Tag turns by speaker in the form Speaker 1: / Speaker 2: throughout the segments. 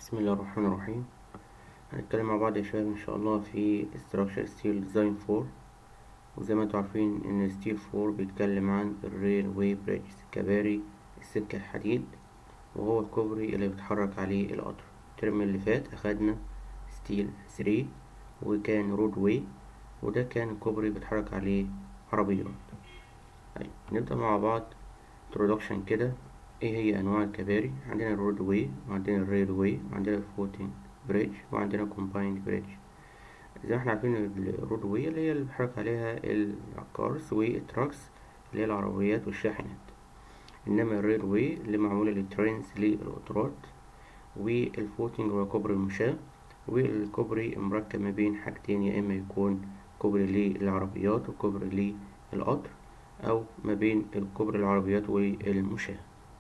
Speaker 1: بسم الله الرحمن الرحيم هنتكلم مع بعض يا شباب ان شاء الله في Structure Steel Design 4 وزي ما انتوا عارفين ان ستيل 4 بيتكلم عن الريل واي بريدجز كباري السكة الحديد وهو الكوبري اللي بيتحرك عليه القطر الترم اللي فات اخدنا ستيل 3 وكان رود واي وده كان الكوبري بيتحرك عليه عربيات طيب نبدأ مع بعض introduction كده ايه هي انواع الكباري عندنا الرود واي وعندنا الريل واي وعندنا الفوتنج بريدج وعندنا كومبايند بريدج زي ما احنا عارفين الرود واي اللي هي اللي بيتحرك عليها الكارز والتراكس اللي هي العربيات والشاحنات انما الريل واي اللي معمولة للترينز للقطارات والفوتنج هو كوبري المشاة والكوبري مركب ما بين حاجتين يا اما يكون كوبري للعربيات وكوبري للقطر او ما بين الكوبري العربيات والمشاة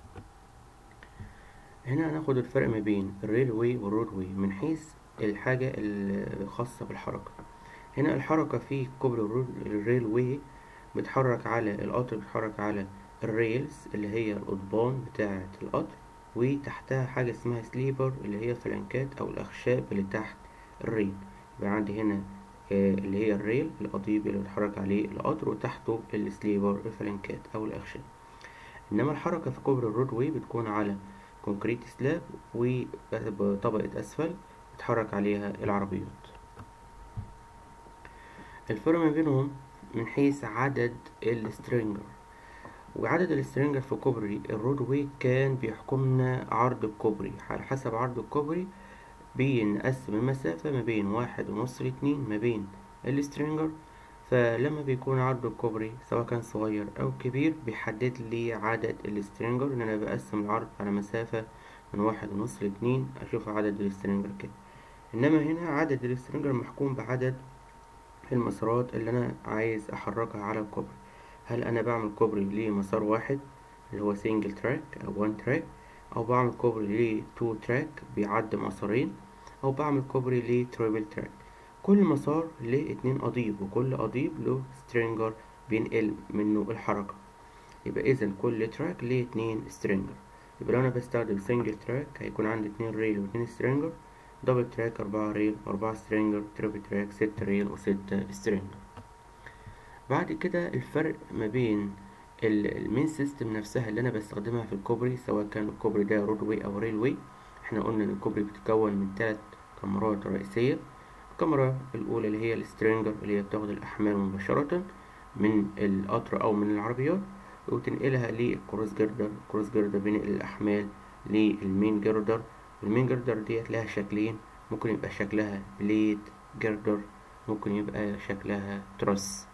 Speaker 1: هنا هناخد الفرق ما بين الريل واي والرود واي من حيث الحاجة الخاصة بالحركة هنا الحركة في كوبري الريل واي بتحرك على القطر بتحرك على الريلز اللي هي القضبان بتاعة القطر وتحتها حاجة اسمها سليبر اللي هي فلانكات أو الأخشاب اللي تحت الريل يبقى عندي هنا اللي هي الريل القضيب اللي بيتحرك عليه القطر وتحته السليبر الفلانكات أو الأخشاب إنما الحركة في كوبري الرود واي بتكون على كونكريت سلاب وطبقة أسفل بتحرك عليها العربيات الفرق ما بينهم من حيث عدد السترينجر وعدد السترينجر في كوبري الرود واي كان بيحكمنا عرض الكوبري على حسب عرض الكوبري بنقسم المسافة ما بين واحد ونص لاتنين ما بين السترينجر فلما بيكون عرض الكوبري سواء كان صغير أو كبير بيحدد لي عدد السترينجر إن أنا بقسم العرض على مسافة من واحد ونص لاتنين أشوف عدد السترينجر كده إنما هنا عدد السترينجر محكوم بعدد المسارات اللي أنا عايز أحركها على الكوبري هل أنا بعمل كوبري لمسار واحد اللي هو سينجل تراك أو وان تراك أو بعمل كوبري لتو تراك بيعد مسارين أو بعمل كوبري لتريبل تراك كل مسار له اتنين قضيب وكل قضيب له سترينجر بينقل منه الحركة يبقى إذا كل تراك له اتنين سترينجر يبقى لو أنا بستخدم سنجل تراك هيكون عندي اتنين ريل واتنين سترينجر دبل تراك أربعة ريل وأربعة سترينجر تريبل تراك ستة ريل وستة سترينجر بعد كده الفرق ما بين المين سيستم نفسها اللي أنا بستخدمها في الكوبري سواء كان الكوبري ده رود واي أو ريل واي احنا قلنا إن الكوبري بيتكون من تلات كاميرات رئيسية الكاميرا الأولى اللي هي السترينجر اللي هي بتاخد الأحمال مباشرة من القطر أو من العربيات وتنقلها للكروس جردر الكروس جردر بينقل الأحمال للمين جردر والمين جردر ديت لها شكلين ممكن يبقى شكلها بليد جردر ممكن يبقى شكلها ترس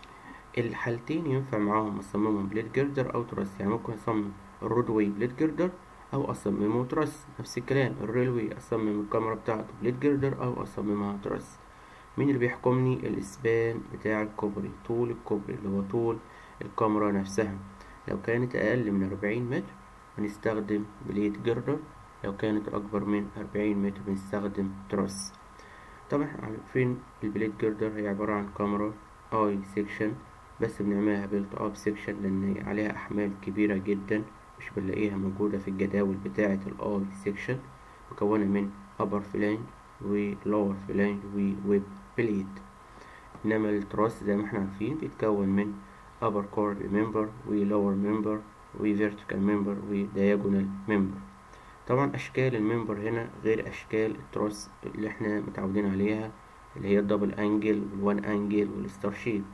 Speaker 1: الحالتين ينفع معاهم أصممهم بليد جردر أو ترس يعني ممكن أصمم الرودواي بليد جردر أو أصممه ترس نفس الكلام الريلوي أصمم الكاميرا بتاعته بليد جردر أو أصممها ترس مين اللي بيحكمني الإسبان بتاع الكوبري طول الكوبري اللي هو طول الكاميرا نفسها لو كانت أقل من أربعين متر بنستخدم بليد جردر لو كانت أكبر من أربعين متر بنستخدم ترس طبعا عارفين البليد جردر هي عبارة عن كاميرا اي سيكشن بس بنعملها بيلت اب سيكشن لأن عليها أحمال كبيرة جدا مش بنلاقيها موجودة في الجداول بتاعة الاي سيكشن مكونة من upper فلانج و lower فلانج و ويب بليد إنما التراس زي ما احنا عارفين بيتكون من upper chord member و lower member و vertical member و diagonal member طبعا أشكال الممبر هنا غير أشكال التراس اللي احنا متعودين عليها اللي هي الدبل أنجل والوان أنجل والستار شيب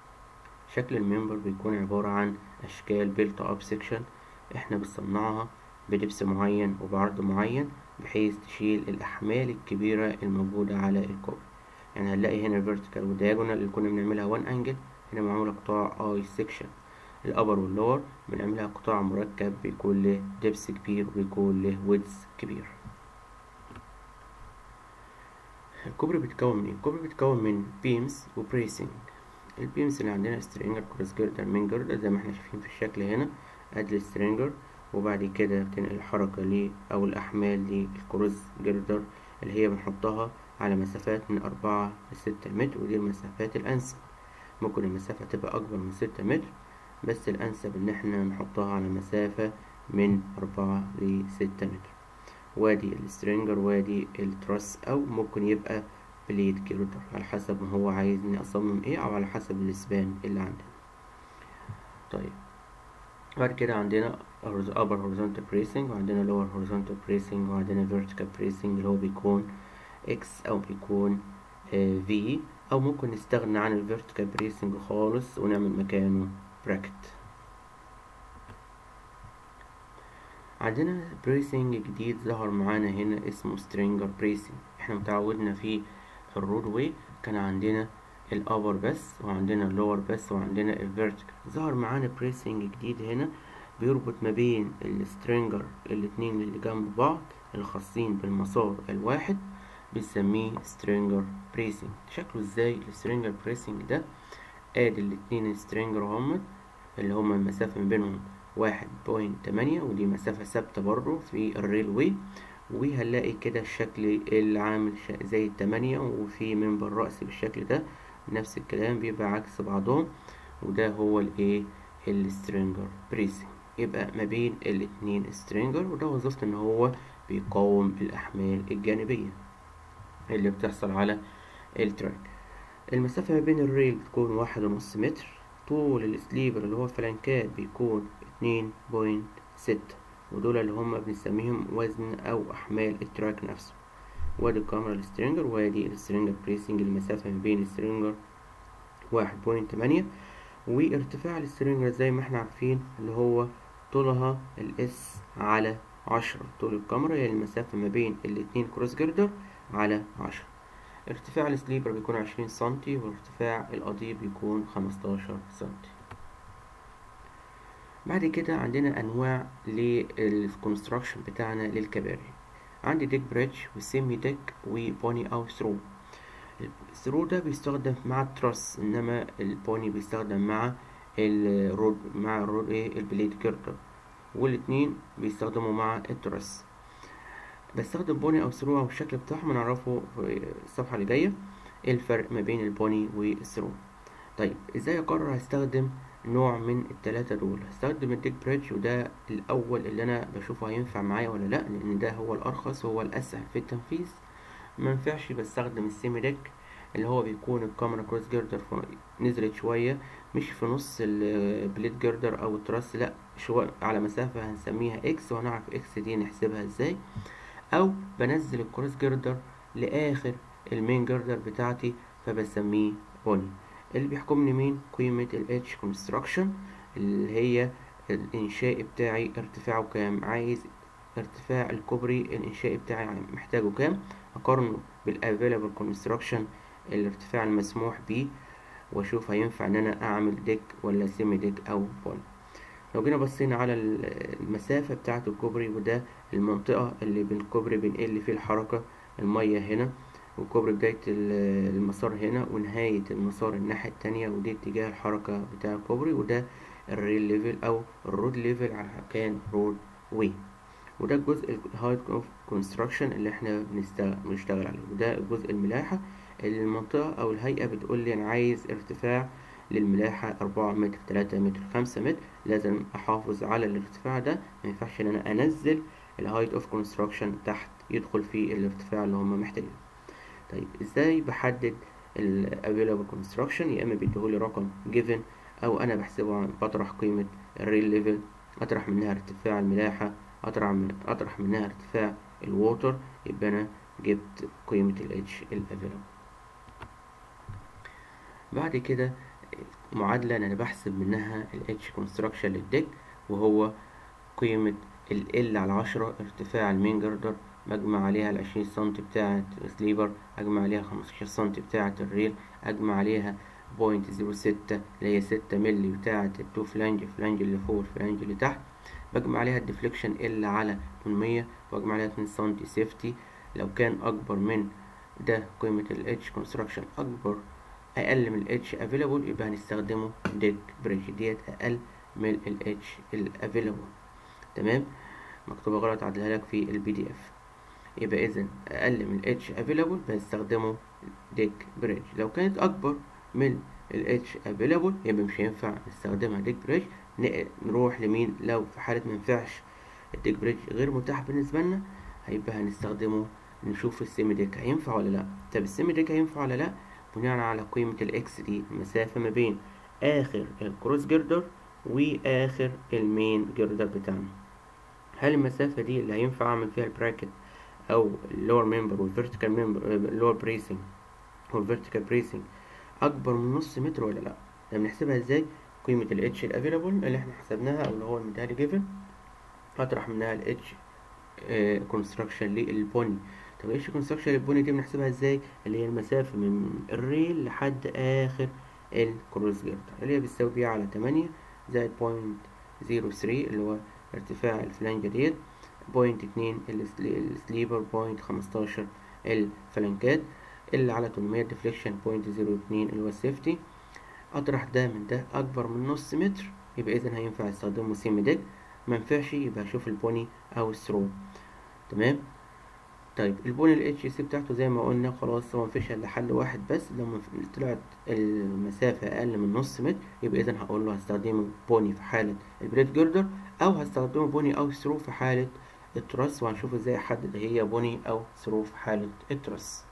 Speaker 1: شكل الممبر بيكون عبارة عن أشكال بيلت أب سيكشن احنا بنصنعها بدبس معين وبعرض معين بحيث تشيل الأحمال الكبيرة الموجودة على الكوبري يعني هنلاقي هنا الفيرتيكال والدياجونال اللي كنا بنعملها وان أنجل هنا معمولة قطاع اي سيكشن الأبر واللور بنعملها قطاع مركب بيكون له دبس كبير وبيكون له ويدز كبير الكوبري بيتكون من ايه؟ الكوبري بيتكون من بيمز وبريسنج البيمز اللي عندنا سترينجر كروس جردر من جردر زي ما احنا شايفين في الشكل هنا ادي السترينجر وبعد كده بتنقل الحركة ليه أو الأحمال للكروس جردر اللي هي بنحطها على مسافات من أربعة لستة متر ودي المسافات الأنسب ممكن المسافة تبقى أكبر من ستة متر بس الأنسب إن احنا نحطها على مسافة من أربعة لستة متر وادي السترينجر وادي التراس او ممكن يبقى بليد جيردر على حسب ما هو عايزني اصمم ايه او على حسب السبان اللي عندنا طيب بعد كده عندنا upper horizontal bracing وعندنا lower horizontal bracing وعندنا vertical bracing اللي هو بيكون X أو بيكون آه V أو ممكن نستغنى عن ال vertical bracing خالص ونعمل مكانه bracket عندنا bracing جديد ظهر معانا هنا اسمه stringer bracing احنا متعودنا في الرود واي كان عندنا الأبر بس وعندنا اللور بس وعندنا الفيرتيكال ظهر معانا بريسنج جديد هنا بيربط ما بين السترينجر الاتنين اللي جنب بعض الخاصين بالمسار الواحد بنسميه سترينجر بريسنج شكله ازاي السترينجر بريسنج ده ادي الاتنين سترينجر هم اللي هما المسافة ما بينهم واحد بوينت تمانية ودي مسافة ثابتة برضو في الريلوي وهنلاقي كده الشكل اللي عامل زي التمانية وفي منبر رأسي بالشكل ده نفس الكلام بيبقى عكس بعضهم وده هو الايه السترينجر بريسنج يبقى ما بين الاتنين سترينجر وده وظيفته ان هو بيقاوم الاحمال الجانبية اللي بتحصل على التراك المسافة ما بين الريل بتكون واحد ونص متر طول السليبر اللي هو فلانكات بيكون اتنين بوينت ستة ودول اللي هما بنسميهم وزن او احمال التراك نفسه وادي الكاميرا السترينجر وادي السترينجر بريسنج المسافة ما بين السترينجر واحد بوينت تمانية وارتفاع السترينجر زي ما احنا عارفين اللي هو طولها الاس على عشرة طول الكاميرا هي المسافة ما بين الاتنين كروس جردر على عشرة ارتفاع السليبر بيكون عشرين سنتي وارتفاع القضيب بيكون خمستاشر سنتي بعد كده عندنا انواع للكونستراكشن بتاعنا للكباري عندي ديك بريدج وسيمي ديك وبوني او ثرو الثرو ده بيستخدم مع التراس انما البوني بيستخدم مع الرود مع الرود ايه البليد جردر والاتنين بيستخدموا مع التراس بستخدم بوني او ثرو او الشكل بتاعهم نعرفه في الصفحة اللي جاية ايه الفرق ما بين البوني والثرو طيب ازاي اقرر هستخدم نوع من التلاتة دول هستخدم الديك بريدج وده الأول اللي أنا بشوفه هينفع معايا ولا لأ لأن ده هو الأرخص وهو الأسهل في التنفيذ منفعش بستخدم السيمي ديك اللي هو بيكون الكاميرا كروس جيردر نزلت شوية مش في نص البليد جيردر أو التراس لأ شوية على مسافة هنسميها إكس وهنعرف إكس دي نحسبها إزاي أو بنزل الكروس جيردر لآخر المين جيردر بتاعتي فبسميه بوني اللي بيحكمني مين قيمة ال H construction اللي هي الإنشاء بتاعي ارتفاعه كام عايز ارتفاع الكوبري الإنشاء بتاعي محتاجه كام أقارنه بال available construction الارتفاع المسموح بيه وأشوف هينفع إن أنا أعمل ديك ولا سيمي ديك أو بون لو جينا بصينا على المسافة بتاعة الكوبري وده المنطقة اللي بين الكوبري بنقل فيه الحركة المية هنا وكوبري بداية المسار هنا ونهاية المسار الناحية التانية ودي اتجاه الحركة بتاع الكوبري وده الريل ليفل أو الرود ليفل على مكان رود واي وده الجزء الهايت اوف كونستراكشن اللي احنا بنشتغل عليه وده الجزء الملاحة اللي المنطقة أو الهيئة بتقول لي أنا عايز ارتفاع للملاحة أربعة متر تلاتة متر خمسة متر لازم أحافظ على الارتفاع ده مينفعش إن أنا أنزل الهايت اوف كونستراكشن تحت يدخل في الارتفاع اللي هما محتاجينه طيب ازاي بحدد ال available construction يا اما بيديهولي رقم given او انا بحسبه بطرح قيمة الريل ليفل اطرح منها ارتفاع الملاحة اطرح من اطرح منها ارتفاع الووتر يبقى انا جبت قيمة ال H ال available بعد كده معادلة انا بحسب منها ال H construction للديك وهو قيمة ال L على عشرة ارتفاع المين جردر بجمع عليها العشرين سنتي بتاعة السليبر أجمع عليها خمستاشر سنتي بتاعة الريل أجمع عليها بوينت زيرو ستة اللي هي ستة ملي بتاعة التو فلانج الفلانج اللي فوق الفلانج اللي تحت بجمع عليها الديفليكشن ال على تمنمية وأجمع عليها اتنين سنتي سيفتي لو كان أكبر من ده قيمة ال اتش كونستراكشن أكبر أقل من ال اتش افيلابل يبقى هنستخدمه ديك بريدج ديت أقل من ال اتش الافيلابل تمام مكتوبة غلط عدلها لك في البي دي اف يبقى اذا اقل من ال H available بنستخدمه ديك بريدج لو كانت اكبر من ال H available يبقى مش هينفع نستخدمها ديك بريدج نروح لمين لو في حالة منفعش الديك بريدج غير متاح بالنسبة لنا هيبقى هنستخدمه نشوف السيمي ديك هينفع ولا لا طب السيمي ديك هينفع ولا لا بناء على قيمة الاكس دي المسافة ما بين اخر الكروس جردر واخر المين جردر بتاعنا هل المسافة دي اللي هينفع اعمل فيها البراكت او اللور ممبر والفيرتيكال ممبر اللور بريسنج والفيرتيكال بريسنج اكبر من نص متر ولا لا ده بنحسبها ازاي قيمة ال H الافيلابل اللي احنا حسبناها او اللي هو المدالي جيفن هطرح منها ال H كونستراكشن للبوني طب ايش كونستراكشن للبوني دي بنحسبها ازاي اللي هي المسافة من الريل لحد اخر الكروز جيردر اللي هي بتساوي بيها على تمانية زائد بوينت زيرو ثري اللي هو ارتفاع الفلانجة ديت بوينت اتنين السليبر بوينت خمستاشر الفلانكات اللي على تمنمية ديفليكشن بوينت زيرو اتنين اللي هو السيفتي اطرح ده من ده اكبر من نص متر يبقى اذا هينفع استخدمه سيمي ديك منفعش يبقى اشوف البوني او الثرو تمام طيب البوني الاتش سي بتاعته زي ما قلنا خلاص هو مفيش الا حل واحد بس لما طلعت المسافة اقل من نص متر يبقى اذا هقول له هستخدمه بوني في حالة البريد جردر او هستخدمه بوني او ثرو في حالة التراس وهنشوف ازاي احدد هي بوني او ثرو في حالة التراس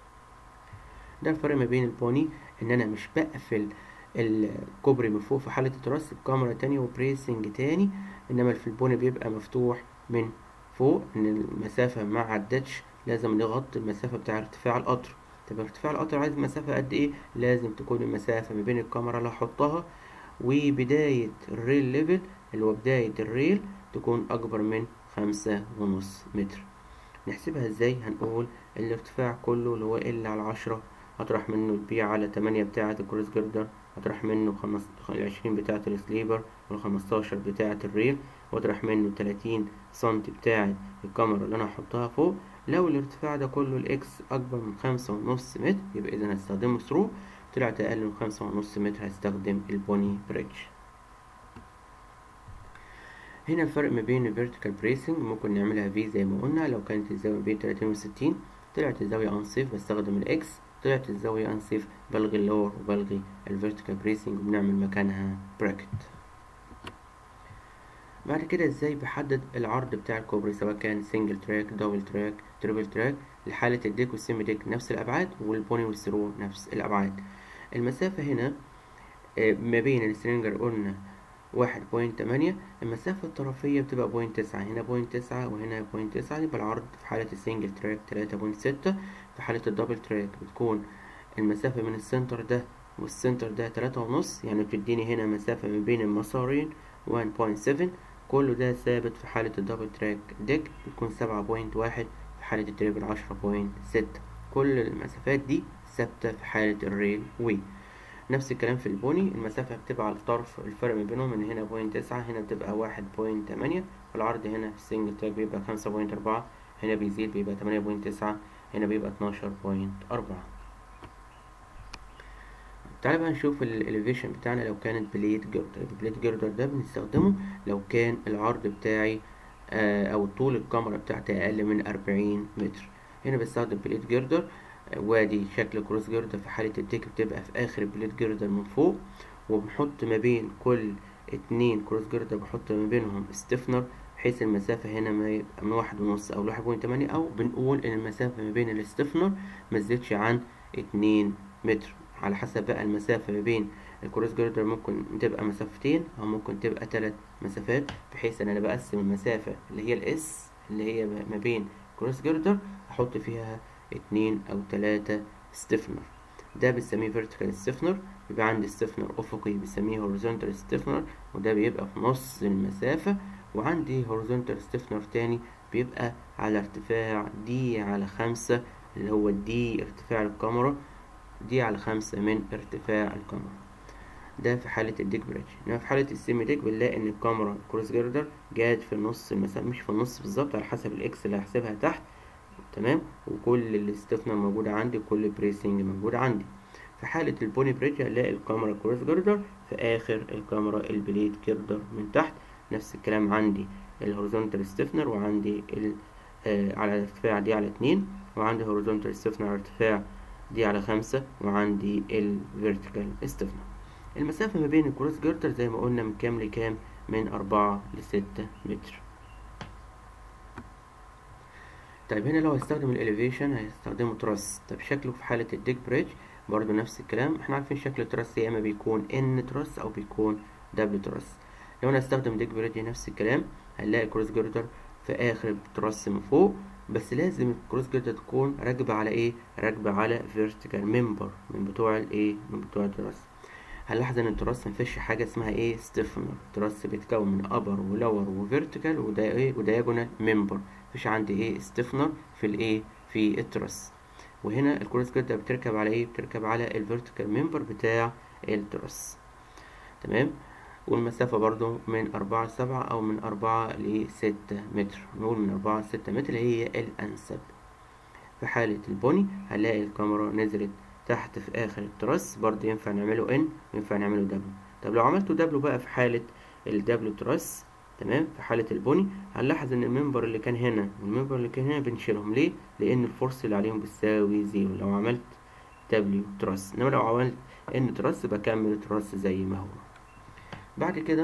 Speaker 1: ده الفرق ما بين البوني ان انا مش بقفل الكوبري من فوق في حالة التراس بكاميرا تانية وبريسنج تاني انما في البوني بيبقى مفتوح من فوق ان المسافة ما عدتش لازم نغطي المسافة بتاع ارتفاع القطر طب ارتفاع القطر عايز مسافة قد ايه لازم تكون المسافة ما بين الكاميرا اللي هحطها وبداية الريل ليفل اللي هو بداية الريل تكون اكبر من خمسة ونص متر نحسبها ازاي هنقول الارتفاع كله اللي هو ال على عشرة هطرح منه البي على تمانية بتاعة الكروس جردر هطرح منه خمس العشرين بتاعة السليبر والخمستاشر بتاعة الريل واطرح منه تلاتين سنتي بتاعة الكاميرا اللي انا هحطها فوق لو الارتفاع ده كله الاكس اكبر من خمسة ونص متر يبقى اذا هستخدمه ثرو طلعت اقل من خمسة ونص متر هستخدم البوني بريدج هنا الفرق ما بين الفيرتيكال بريسنج ممكن نعملها في زي ما قلنا لو كانت الزاوية بين تلاتين وستين طلعت الزاوية انصيف بستخدم الاكس طلعت الزاوية انصيف بلغي اللور وبلغي الفيرتيكال بريسنج وبنعمل مكانها براكت بعد كده ازاي بحدد العرض بتاع الكوبري سواء كان سنجل تراك دبل تراك تريبل تراك لحالة الديك والسيمي ديك نفس الأبعاد والبوني والثرو نفس الأبعاد المسافة هنا ما بين السرنجر قلنا واحد بوينت تمانية المسافة الطرفية بتبقى بوينت تسعة هنا بوينت تسعة وهنا بوينت تسعة يبقى العرض في حالة السنجل تراك تلاتة بوينت ستة في حالة الدبل تراك بتكون المسافة من السنتر ده والسنتر ده تلاتة ونص يعني بتديني هنا مسافة ما بين المسارين 1.7 كله ده ثابت في حالة الدبل تراك ديك بتكون سبعة بوينت واحد في حالة التريبل عشرة بوينت ستة كل المسافات دي ثابتة في حالة الريل وي نفس الكلام في البوني المسافة بتبقى على الطرف الفرق ما بينهم من هنا بوينت تسعة هنا بتبقى واحد بوينت تمانية والعرض هنا في السنجل تراك بيبقى خمسة بوينت أربعة هنا بيزيد بيبقى تمانية بوينت تسعة هنا بيبقى اتناشر بوينت أربعة تعالى بقى نشوف الاليفيشن بتاعنا لو كانت بليد جردر البليد جردر ده بنستخدمه لو كان العرض بتاعي آه او طول الكاميرا بتاعتي اقل من أربعين متر هنا بستخدم بليد جردر آه وادي شكل كروس جردر في حالة الديك بتبقى في اخر البليد جردر من فوق وبنحط ما بين كل اتنين كروس جردر بحط ما بينهم ستيفنر بحيث المسافة هنا ما يبقى من واحد ونص أو واحد بوينت تمانية أو بنقول إن المسافة ما بين الستيفنر متزيدش عن اتنين متر على حسب بقى المسافة ما بين الكروس جردر ممكن تبقى مسافتين أو ممكن تبقى تلات مسافات بحيث إن أنا بقسم المسافة اللي هي الإس اللي هي ما بين كروس جردر أحط فيها اتنين أو تلاتة ستيفنر ده بنسميه فيرتيكال ستيفنر بيبقى عندي ستيفنر أفقي بنسميه هوريزونتال ستيفنر وده بيبقى في نص المسافة وعندي هوريزونتال ستيفنر تاني بيبقى على ارتفاع دي على خمسة اللي هو دي ارتفاع الكاميرا دي على خمسة من ارتفاع الكاميرا ده في حالة الديك بريدج انما في حالة السيمي ديك بنلاقي ان الكاميرا كروس جردر جات في النص المسافة مش في النص بالظبط على حسب الاكس اللي هحسبها تحت تمام وكل الاستثناء موجود عندي وكل البريسنج موجود عندي في حالة البوني بريدج هنلاقي الكاميرا كروس جردر في اخر الكاميرا البليد جردر من تحت نفس الكلام عندي الهوريزونتال ستيفنر وعندي ال آه على ارتفاع دي على اتنين وعندي هوريزونتال ستيفنر على ارتفاع دي على خمسة وعندي الفيرتيكال ستيفنر المسافة ما بين الكروس جردر زي ما قلنا من كام لكام من أربعة لستة متر طيب هنا لو هيستخدم الاليفيشن هيستخدمه تراس طيب شكله في حالة الديك بريدج برضو نفس الكلام احنا عارفين شكل التراس يا اما بيكون ان تراس او بيكون دبل تراس لو انا هستخدم ديك بريدج نفس الكلام هنلاقي كروس جردر في اخر تراس من فوق بس لازم الكروس جردر تكون راكبة على ايه راكبة على فيرتيكال ممبر من بتوع الايه من بتوع التراس هنلاحظ ان التراس مفيش حاجة اسمها ايه ستيفنر التراس بيتكون من ابر ولور وفيرتيكال ودا ايه ودايجونال ممبر مفيش عندي ايه ستيفنر في الايه في التراس وهنا الكروس جردر بتركب على ايه بتركب على الفيرتيكال ممبر بتاع التراس تمام والمسافة برضو من أربعة لسبعة أو من أربعة لستة متر نقول من أربعة لستة متر هي الأنسب في حالة البني هنلاقي الكاميرا نزلت تحت في آخر التراس برضو ينفع نعمله إن وينفع نعمله دبلو طب لو عملته دبلو بقى في حالة الدبلو تراس تمام في حالة البني هنلاحظ إن الممبر اللي كان هنا والممبر اللي كان هنا بنشيلهم ليه؟ لأن الفورس اللي عليهم بتساوي زيرو لو عملت دبليو تراس إنما لو عملت إن تراس بكمل التراس زي ما هو بعد كده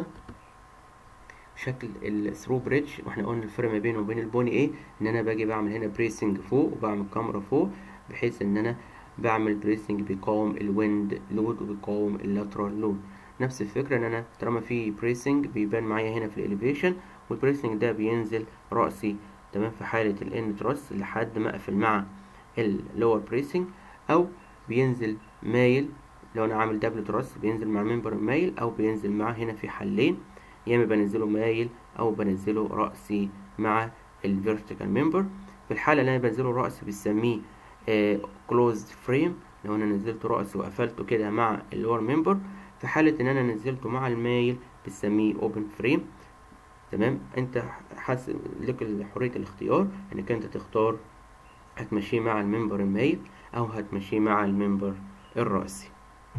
Speaker 1: شكل الثرو بريدج واحنا قلنا الفرق ما بينه وبين البوني ايه ان انا باجي بعمل هنا بريسنج فوق وبعمل كاميرا فوق بحيث ان انا بعمل بريسنج بيقاوم الويند لود وبيقاوم اللاترال لود نفس الفكرة ان انا طالما في بريسنج بيبان معايا هنا في الاليفيشن والبريسنج ده بينزل رأسي تمام في حالة الان تراس لحد ما اقفل مع اللور بريسنج او بينزل مايل لو انا عامل دبل تراس بينزل مع ممبر مايل او بينزل معاه هنا في حلين يا اما بنزله مايل او بنزله رأسي مع الفيرتيكال ممبر في الحالة اللي انا بنزله رأسي بنسميه كلوزد فريم لو انا نزلته رأسي وقفلته كده مع اللور ممبر في حالة ان انا نزلته مع المايل بنسميه اوبن فريم تمام انت حاسب لك حرية الاختيار انك انت تختار هتمشيه مع الممبر المايل او هتمشيه مع الممبر الرأسي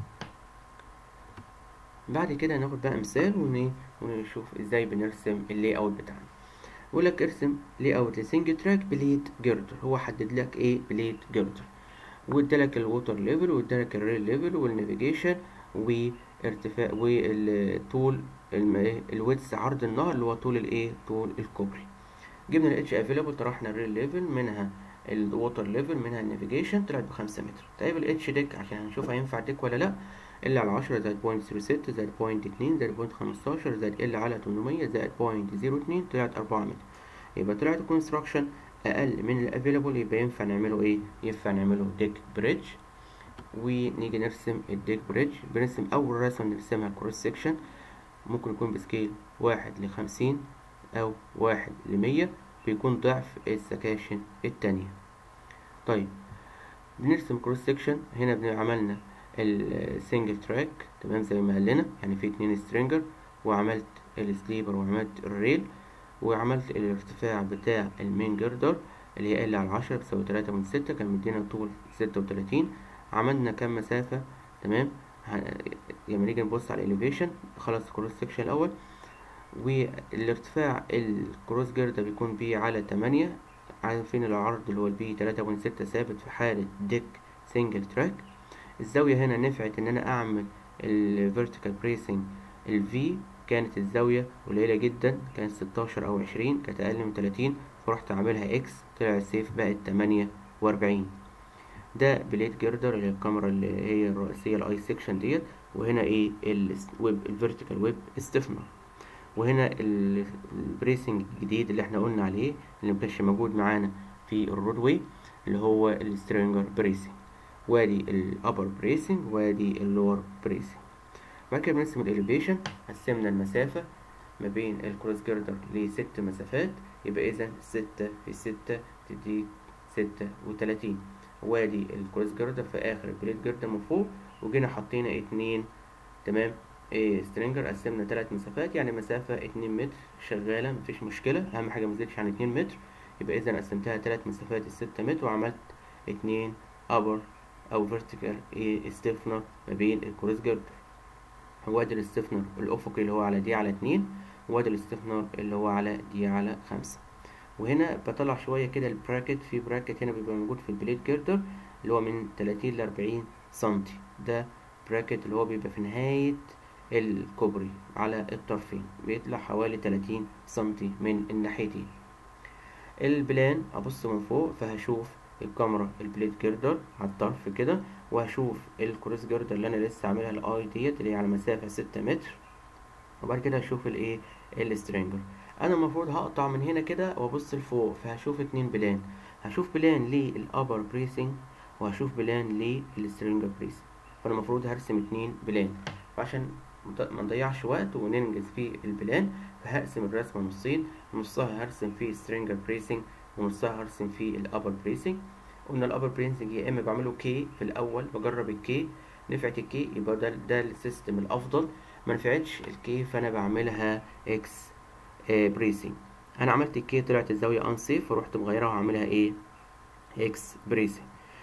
Speaker 1: بعد كده هناخد بقى مثال ون- ونشوف ازاي بنرسم اللي اوت بتاعنا بيقول لك ارسم لي اوت لسنجل تراك بليد جردر هو حدد لك ايه بليد جردر وادالك الووتر ليفل وادالك الريل ليفل والنافيجيشن وارتفاع والطول الويدث عرض النهر اللي هو طول الايه طول الكوبري جبنا الاتش افيلابل طرحنا الريل ليفل منها الووتر ليفل منها النافيجيشن طلعت بخمسة متر طيب الاتش ديك عشان هنشوف هينفع ديك ولا لا ال على عشرة زائد بوينت زيرو ستة زائد بوينت اتنين زائد بوينت خمستاشر زائد ال على تمنمية زائد بوينت زيرو اتنين طلعت أربعة متر يبقى طلعت الكونستراكشن أقل من الافيلابل يبقى ينفع نعمله ايه ينفع نعمله ديك بريدج ونيجي نرسم الديك بريدج بنرسم أول رسمة نرسمها كروس سيكشن ممكن يكون بسكيل واحد لخمسين أو واحد لمية بيكون ضعف السكاشن التانية طيب بنرسم كروس سيكشن هنا بنعملنا السنجل تراك تمام زي ما قال لنا يعني في اتنين سترينجر وعملت السليبر وعملت الريل وعملت الارتفاع بتاع المين جردر اللي هي ال على العشرة بتساوي تلاتة من ستة كان مدينا طول ستة وتلاتين عملنا كام مسافة تمام ه- لما نيجي نبص على الاليفيشن خلاص الكروس سيكشن الأول والارتفاع الكروس جردر بيكون بيه على تمانية عارفين العرض اللي هو البي تلاتة من ستة ثابت في حالة ديك سنجل تراك الزاوية هنا نفعت ان انا اعمل الفيرتيكال بريسنج الفي كانت الزاوية قليلة جدا كانت ستاشر او عشرين كانت اقل من تلاتين فرحت عاملها اكس طلع السيف بقت تمانية واربعين ده بليت جردر اللي هي الكاميرا اللي هي الرئيسية الاي سيكشن ديت وهنا ايه الويب الفيرتيكال ويب ستيفنر وهنا ال- البريسنج الجديد اللي احنا قلنا عليه اللي مكانش موجود معانا في الرودواي اللي هو السترينجر بريسنج وادي الابر بريسنج وادي اللور بريسنج بعد كده بنرسم الاليفيشن قسمنا المسافة ما بين الكروس جردر لست مسافات يبقى اذا ستة في ستة تديك ستة وتلاتين وادي الكروس جردر في اخر البليت جردر من فوق وجينا حطينا اتنين تمام ايه سترينجر قسمنا تلات مسافات يعني مسافة اتنين متر شغالة مفيش مشكلة اهم حاجة مزيدش عن اتنين متر يبقى اذا قسمتها تلات مسافات الستة متر وعملت اتنين ابر او فيرتيكال ايه ستيفنر ما بين الكروس جردر وادي الستيفنر الافقي اللي هو على دي على اتنين وادي الستيفنر اللي هو على دي على خمسة وهنا بطلع شوية كده البراكت في براكت هنا بيبقى موجود في البليت جردر اللي هو من تلاتين لأربعين سنتي ده براكت اللي هو بيبقى في نهاية الكوبري على الطرفين بيطلع حوالي تلاتين سنتي من الناحيتين البلان ابص من فوق فهشوف الكاميرا البليد جيردر على الطرف كده وهشوف الكروس جيردر اللي انا لسه عاملها الاي ديت اللي هي على مسافة ستة متر وبعد كده هشوف الايه السترينجر انا المفروض هقطع من هنا كده وابص لفوق فهشوف اتنين بلان هشوف بلان للابر بريسنج وهشوف بلان للسترينجر بريسنج فانا المفروض هرسم اتنين بلان فعشان ما نضيعش وقت وننجز في البلان فهقسم الرسمة نصين نصها هرسم فيه سترينجر بريسنج ونصها هرسم فيه الابر بريسنج قلنا الابر بريسنج يا اما بعمله كي في الاول بجرب الكي نفعت الكي يبقى ده ده السيستم الافضل ما نفعتش الكي فانا بعملها اكس آه بريسنج انا عملت الكي طلعت الزاويه انسيف فرحت مغيرها وعاملها ايه اكس بريسنج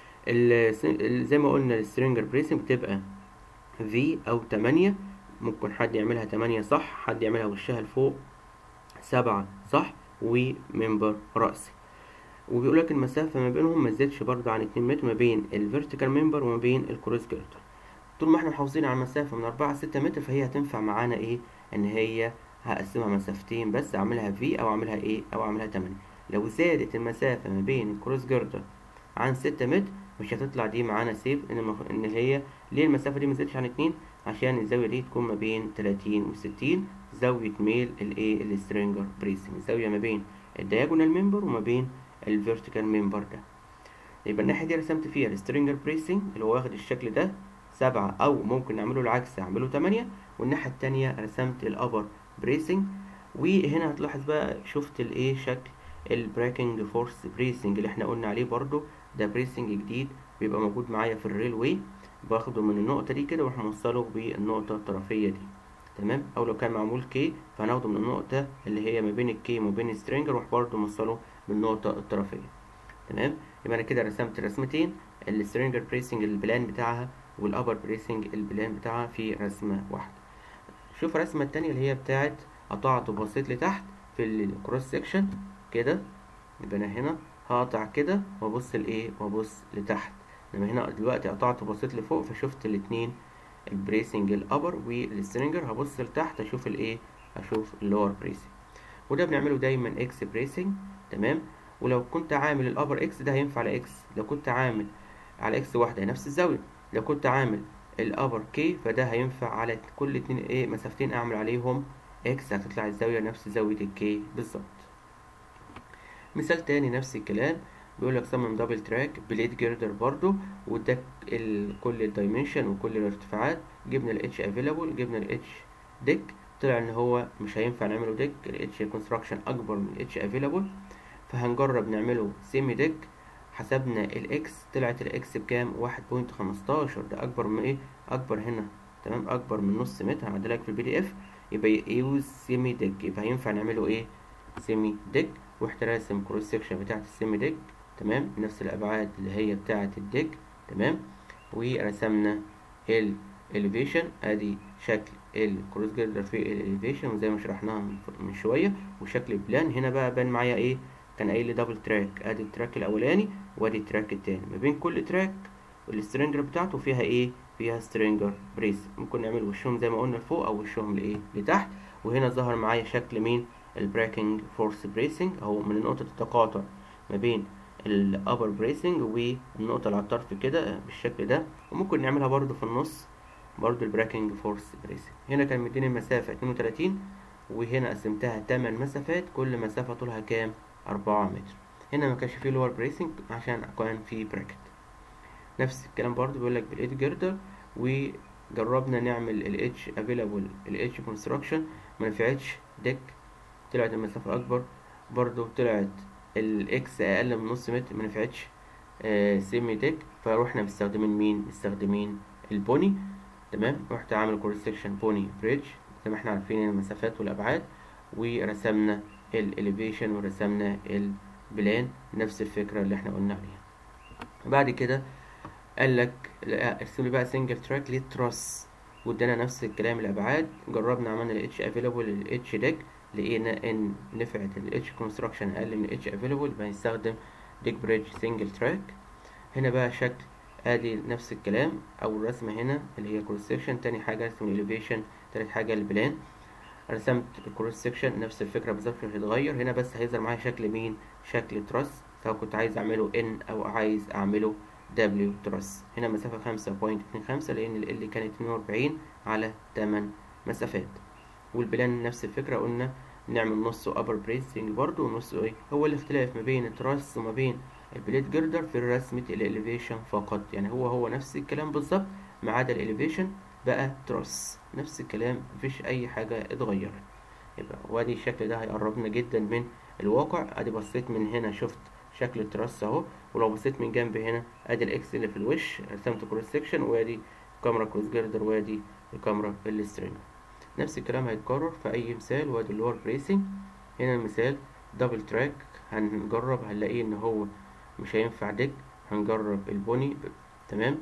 Speaker 1: زي ما قلنا السترينجر بريسنج بتبقى في او 8 ممكن حد يعملها 8 صح حد يعملها وشها لفوق سبعة صح ومنبر رأسي وبيقول لك المسافة ما بينهم ما تزيدش برضه عن 2 متر ما بين الفيرتيكال ممبر وما بين الكروس جيردر طول ما احنا محافظين على مسافة من 4 ل 6 متر فهي هتنفع معانا ايه ان هي هقسمها مسافتين بس اعملها في او اعملها ايه او اعملها 8 لو زادت المسافة ما بين الكروس جيردر عن 6 متر مش هتطلع دي معانا سيف ان المف... ان هي ليه المسافة دي ما تزيدش عن 2 عشان الزاوية دي تكون ما بين 30 و 60 زاوية ميل الايه السترينجر بريسنج الزاوية ما بين الدياجونال ممبر وما بين الفيرتيكال ممبر ده يبقى الناحية دي رسمت فيها السترينجر بريسنج اللي هو واخد الشكل ده سبعة أو ممكن نعمله العكس أعمله تمانية والناحية التانية رسمت الأبر بريسنج وهنا هتلاحظ بقى شفت الإيه شكل البراكنج فورس بريسنج اللي احنا قلنا عليه برضو ده بريسنج جديد بيبقى موجود معايا في الريل واي باخده من النقطة دي كده واروح موصله بالنقطة الطرفية دي تمام او لو كان معمول كي فهناخده من النقطة اللي هي ما بين الكي وما بين السترينجر واروح برضه موصله بالنقطة الطرفية تمام يبقى انا كده رسمت رسمتين السترينجر بريسنج البلان بتاعها والابر بريسنج البلان بتاعها في رسمة واحدة شوف الرسمة التانية اللي هي بتاعت قطعت وبصيت لتحت في الكروس سيكشن كده يبقى انا هنا هقطع كده وابص لايه وابص لتحت لما هنا دلوقتي قطعت وبصيت لفوق فشفت الاتنين البريسنج الابر والسترينجر هبص لتحت اشوف الايه اشوف اللور بريسنج وده بنعمله دايما اكس بريسنج تمام ولو كنت عامل الابر اكس ده هينفع على اكس لو كنت عامل على اكس واحده نفس الزاويه لو كنت عامل الابر كي فده هينفع على كل اتنين ايه مسافتين اعمل عليهم اكس هتطلع الزاويه نفس زاويه الكي بالظبط مثال تاني نفس الكلام بيقول لك صمم دبل تراك بليد جيردر برضو واداك كل الدايمنشن وكل الارتفاعات جبنا الاتش افيلابل جبنا الاتش ديك طلع ان هو مش هينفع نعمله ديك الاتش كونستراكشن اكبر من الاتش افيلابل فهنجرب نعمله سيمي ديك حسبنا الاكس طلعت الاكس بكام واحد بوينت خمستاشر ده اكبر من ايه اكبر هنا تمام اكبر من نص متر هعدلك في البي دي اف يبقى يوز سيمي ديك يبقى هينفع نعمله ايه سيمي ديك ورحت راسم كروس سيكشن بتاعت السيمي ديك تمام بنفس الابعاد اللي هي بتاعه الديك تمام ورسمنا الاليفيشن ادي شكل الكروس جيردر في الاليفيشن وزي ما شرحناها من شويه وشكل البلان هنا بقى بان معايا ايه كان قايل لي دبل تراك ادي التراك الاولاني وادي التراك التاني ما بين كل تراك السترينجر بتاعته فيها ايه فيها سترينجر بريس ممكن نعمل وشهم زي ما قلنا لفوق او وشهم لايه لتحت وهنا ظهر معايا شكل مين البراكنج فورس بريسنج اهو من نقطه التقاطع ما بين الابر بريسنج والنقطه اللي على الطرف كده بالشكل ده وممكن نعملها برضو في النص برضو البراكنج فورس بريسنج هنا كان مديني المسافه 32 وهنا قسمتها 8 مسافات كل مسافه طولها كام 4 متر هنا ما كانش فيه لور بريسنج عشان كان فيه براكت نفس الكلام برضو بيقول لك بالايد جيردر وجربنا نعمل الاتش افيلابل الاتش كونستراكشن ما نفعتش ديك طلعت المسافه اكبر برضو طلعت الاكس اقل من نص متر ما نفعتش آه سيمي ديك فروحنا مستخدمين مين مستخدمين البوني تمام رحت عامل كروس سكشن بوني بريدج زي ما احنا عارفين المسافات والابعاد ورسمنا الاليفيشن ورسمنا البلان نفس الفكره اللي احنا قلنا عليها بعد كده قال لك ارسم لي بقى سنجل تراك للتراس وادانا نفس الكلام الابعاد جربنا عملنا الاتش افيلابل الاتش ديك لقينا ان نفعت الاتش كونستراكشن اقل من الاتش افيلابل بنستخدم ديك بريدج سنجل تراك هنا بقى شكل ادي نفس الكلام اول رسمه هنا اللي هي كروس سيكشن تاني حاجه رسم الاليفيشن تالت حاجه البلان رسمت الكروس سكشن نفس الفكرة بالظبط مش هيتغير هنا بس هيظهر معايا شكل مين شكل تراس سواء كنت عايز اعمله ان او عايز اعمله دبليو تراس هنا مسافة خمسة بوينت اتنين خمسة لان ال كانت اتنين واربعين على تمن مسافات والبلان نفس الفكرة قلنا نعمل نصه ابر بريسنج برضو ونصه ايه هو الاختلاف ما بين التراس وما بين البليت جردر في رسمة الاليفيشن فقط يعني هو هو نفس الكلام بالظبط ما عدا الاليفيشن بقى تراس نفس الكلام مفيش اي حاجة اتغيرت يبقى وادي الشكل ده هيقربنا جدا من الواقع ادي بصيت من هنا شفت شكل التراس اهو ولو بصيت من جنب هنا ادي الاكس اللي في الوش رسمت كروس سكشن وادي كاميرا كروس جردر وادي الكاميرا السترينج نفس الكلام هيتكرر في اي مثال وادي اللور بريسنج هنا المثال دبل تراك هنجرب هنلاقيه ان هو مش هينفع ديك هنجرب البني تمام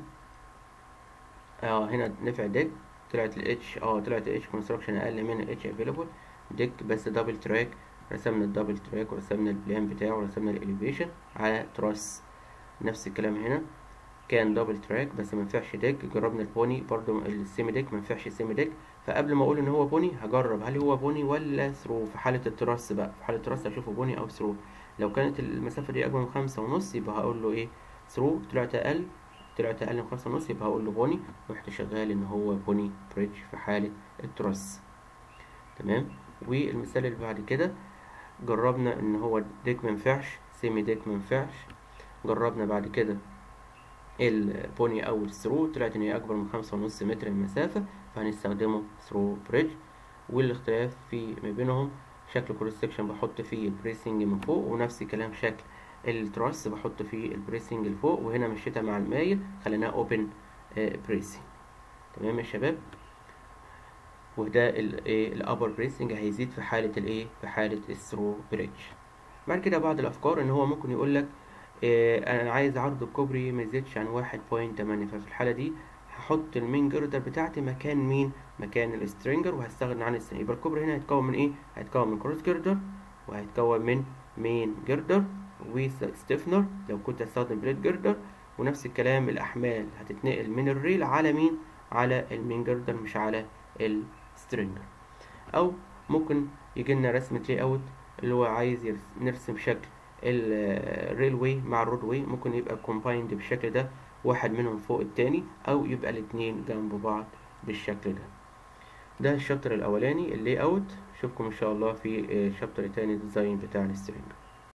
Speaker 1: اه هنا نفع ديك طلعت الاتش اه طلعت الاتش كونستراكشن اقل من الاتش افيلابل ديك بس دبل تراك رسمنا الدبل تراك ورسمنا البلان بتاعه ورسمنا الاليفيشن على تراس نفس الكلام هنا كان دبل تراك بس ما ينفعش ديك جربنا البوني برضو السيمي ديك ما ينفعش السيمي ديك فقبل ما اقول ان هو بوني هجرب هل هو بوني ولا ثرو في حالة التراس بقى في حالة التراس هشوفه بوني او ثرو لو كانت المسافة دي اكبر من خمسة ونص يبقى هقول له ايه ثرو طلعت اقل طلعت اقل من خمسة ونص يبقى هقول له بوني رحت شغال ان هو بوني بريدج في حالة التراس تمام والمثال اللي بعد كده جربنا ان هو ديك منفعش سيمي ديك منفعش جربنا بعد كده البوني او الثرو طلعت ان هي اكبر من خمسة ونص متر المسافة فهنستخدمه ثرو بريدج والاختلاف في ما بينهم شكل كروس سكشن بحط فيه البريسنج من فوق ونفس الكلام شكل التراس بحط فيه البريسنج لفوق وهنا مشيتها مع المايل خليناها اوبن بريسنج تمام يا شباب وده الايه الابر بريسنج هيزيد في حاله الايه في حاله الثرو بريدج بعد كده بعض الافكار ان هو ممكن يقول لك إيه انا عايز عرض الكوبري ما يزيدش عن واحد بوينت تمانية ففي الحاله دي هحط المين جردر بتاعتي مكان مين مكان السترينجر وهستغنى عن السن يبقى الكوبري هنا هيتكون من ايه هيتكون من كروس جردر وهيتكون من مين جردر وستيفنر لو كنت هستخدم بليد جردر ونفس الكلام الاحمال هتتنقل من الريل على مين على المين جردر مش على السترينجر او ممكن يجي لنا رسمه لاي اوت اللي هو عايز نرسم شكل الريلوي مع الرودواي ممكن يبقى كومبايند بالشكل ده واحد منهم فوق التاني او يبقى الاتنين جنب بعض بالشكل ده ده الشابتر الاولاني اللي اوت اشوفكم ان شاء الله في الشابتر التاني ديزاين بتاع السترينجر